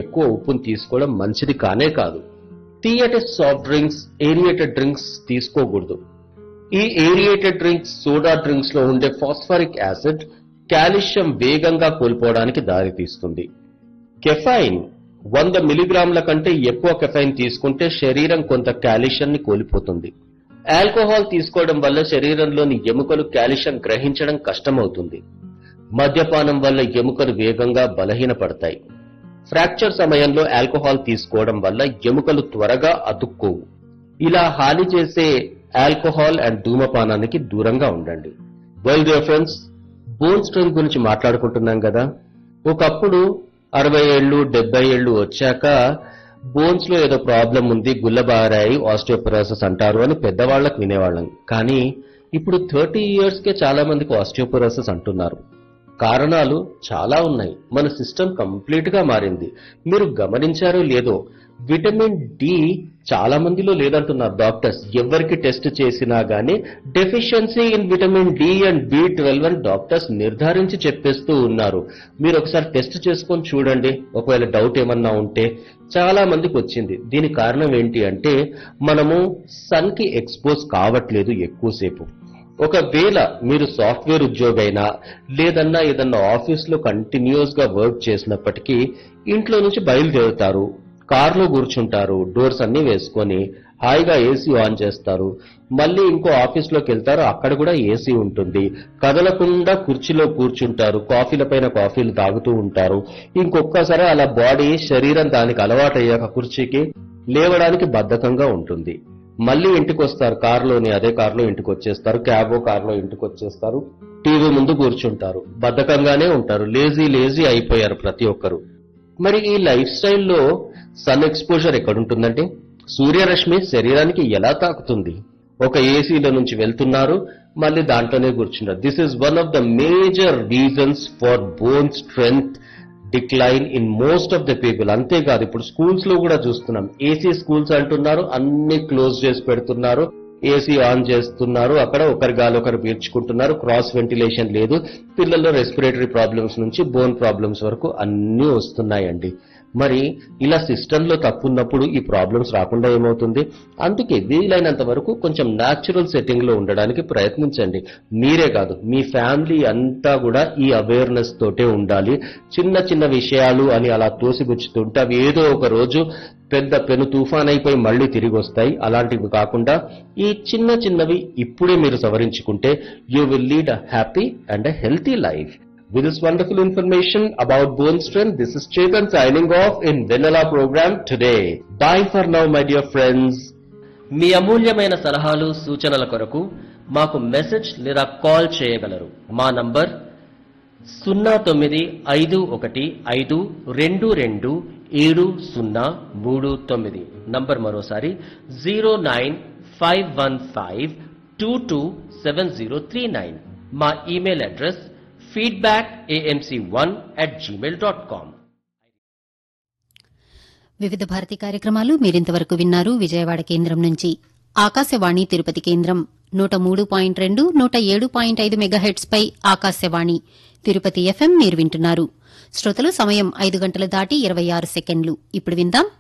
ఎక్కువ ఉప్పును తీసుకోవడం మంచిది కానే కాదు తీయటి సాఫ్ట్ డ్రింక్స్ ఏరియేటెడ్ డ్రింక్స్ తీసుకోకూడదు ఈ ఏరియేటెడ్ డ్రింక్స్ సోడా డ్రింక్స్ లో ఉండే ఫాస్ఫరిక్ యాసిడ్ కాల్షియం వేగంగా కోల్పోవడానికి దారితీస్తుంది కెఫైన్ వంద మిలిగ్రాముల కంటే ఎక్కువ కెఫైన్ తీసుకుంటే శరీరం కొంత కాల్షియం ని కోల్పోతుంది ఆల్కహాల్ తీసుకోవడం వల్ల శరీరంలోని ఎముకలు కాల్షియం గ్రహించడం కష్టమవుతుంది మద్యపానం వల్ల ఎముకలు వేగంగా బలహీనపడతాయి ఫ్రాక్చర్ సమయంలో ఆల్కహాల్ తీసుకోవడం వల్ల ఎముకలు త్వరగా అతుక్కోవు ఇలా హాని చేసే ఆల్కహాల్ అండ్ ధూమపానానికి దూరంగా ఉండండి well dear friends bone strength గురించి మాట్లాడుకుంటున్నాం కదా ఒకప్పుడు అరవై ఏళ్ళు డెబ్బై ఏళ్ళు వచ్చాక బోన్స్ లో ఏదో ప్రాబ్లం ఉంది గుల్లబారాయి ఆస్టియోపొరోసిస్ అంటారు అని పెద్దవాళ్ళకి వినేవాళ్ళం కానీ ఇప్పుడు థర్టీ ఇయర్స్ కే చాలా మందికి ఆస్టియోపొరోసిస్ అంటున్నారు కారణాలు చాలా ఉన్నాయి మన సిస్టమ్ కంప్లీట్ గా మారింది మీరు గమనించారో లేదో విటమిన్ డి చాలా మందిలో లేదంటున్నారు డాక్టర్స్ ఎవరికి టెస్ట్ చేసినా గానీ deficiency in vitamin D and B twelve అని డాక్టర్స్ నిర్ధారించి చెప్పేస్తూ ఉన్నారు మీరు ఒకసారి టెస్ట్ చేసుకొని చూడండి ఒకవేళ డౌట్ ఏమన్నా ఉంటే చాలా మందికి వచ్చింది దీని కారణం ఏంటి అంటే మనము సన్ కి ఎక్స్పోజ్ కావట్లేదు ఎక్కువసేపు ఒకవేళ మీరు సాఫ్ట్వేర్ ఉద్యోగైనా లేదన్నా ఏదన్నా ఆఫీస్ లో కంటిన్యూస్ గా వర్క్ చేసినప్పటికీ ఇంట్లో నుంచి బయలుదేరుతారు కార్లో కూర్చుంటారు డోర్స్ అన్ని వేసుకొని హాయిగా ఏసీ ఆన్ చేస్తారు మళ్ళీ ఇంకో ఆఫీస్ లోకి వెళ్తారు అక్కడ కూడా ఏసీ ఉంటుంది కదలకుండా కుర్చీలో కూర్చుంటారు కాఫీల పైన కాఫీలు తాగుతూ ఉంటారు ఇంకొక్కసారి అలా బాడీ శరీరం దానికి అలవాటయ్యాక కుర్చీకి లేవడానికి బద్ధకంగా ఉంటుంది మళ్ళీ ఇంటికి వస్తారు కారులోని అదే కారులో ఇంటికి వచ్చేస్తారు క్యాబో కారులో ఇంటికి వచ్చేస్తారు టీవీ ముందు కూర్చుంటారు బద్ధకంగానే ఉంటారు లేజీ లేజీ అయిపోయారు ప్రతి ఒక్కరు మరి ఈ లైఫ్ స్టైల్లో సన్ ఎక్స్పోజర్ ఎక్కడుంటుందంటే సూర్యరశ్మి శరీరానికి ఎలా తాకుతుంది ఒక ఏసీలో నుంచి వెళ్తున్నారు మళ్ళీ దాంట్లోనే కూర్చున్నారు this is one of the major reasons for bone strength decline in most of the people అంతేకాదు ఇప్పుడు స్కూల్స్ లో కూడా చూస్తున్నాం ఏసీ స్కూల్స్ అంటున్నారు అన్ని క్లోజ్ చేసి పెడుతున్నారు ఏసీ ఆన్ చేస్తున్నారు అక్కడ ఒకరి గాలి ఒకరు పీల్చుకుంటున్నారు క్రాస్ వెంటిలేషన్ లేదు పిల్లల్లో రెస్పిరేటరీ ప్రాబ్లమ్స్ నుంచి బోన్ ప్రాబ్లమ్స్ వరకు అన్నీ వస్తున్నాయండి మరి ఇలా సిస్టమ్ లో తప్పు ఉన్నప్పుడు ఈ ప్రాబ్లమ్స్ రాకుండా ఏమవుతుంది అందుకే వీలైనంత వరకు కొంచెం న్యాచురల్ సెట్టింగ్ లో ఉండడానికి ప్రయత్నించండి మీరే కాదు మీ ఫ్యామిలీ అంతా కూడా ఈ అవేర్నెస్ తోటే ఉండాలి చిన్న చిన్న విషయాలు అని అలా తోసిపుచ్చుతుంటే అవి ఏదో ఒక రోజు పెద్ద పెను తుఫాన్ అయిపోయి మళ్ళీ తిరిగి వస్తాయి అలాంటివి కాకుండా ఈ చిన్న చిన్నవి ఇప్పుడే మీరు సవరించుకుంటే you will lead a happy and a healthy life With this wonderful information about bone strength, this is Chetan signing off in Vanilla program today. Bye for now, my dear friends. మీ అమూల్యమైన సలహాలు సూచనల కొరకు మాకు message లేదా call చేయగలరు మా number సున్నా తొమ్మిది ఐదు ఒకటి ఐదు రెండు రెండు ఏడు సున్నా మూడు తొమ్మిది నంబర్ మరోసారి zero nine five one five two two seven zero three nine మా email address feedback A M C one at Gmail dot com Vividh Bharati కార్యక్రమాలు మీరింతవరకు విన్నారు విజయవాడ కేంద్రం నుంచి ఆకాశవాణి తిరుపతి కేంద్రం నూట మూడు పాయింట్ రెండు నూట ఏడు పాయింట్ ఐదు మెగాహెట్స్ పై ఆకాశవాణి తిరుపతి ఎఫ్ఎం మీరు వింటున్నారు శ్రోతలు సమయం ఐదు గంటలు దాటి ఇరవై ఆరు సెకండ్లు ఇప్పుడు విందాం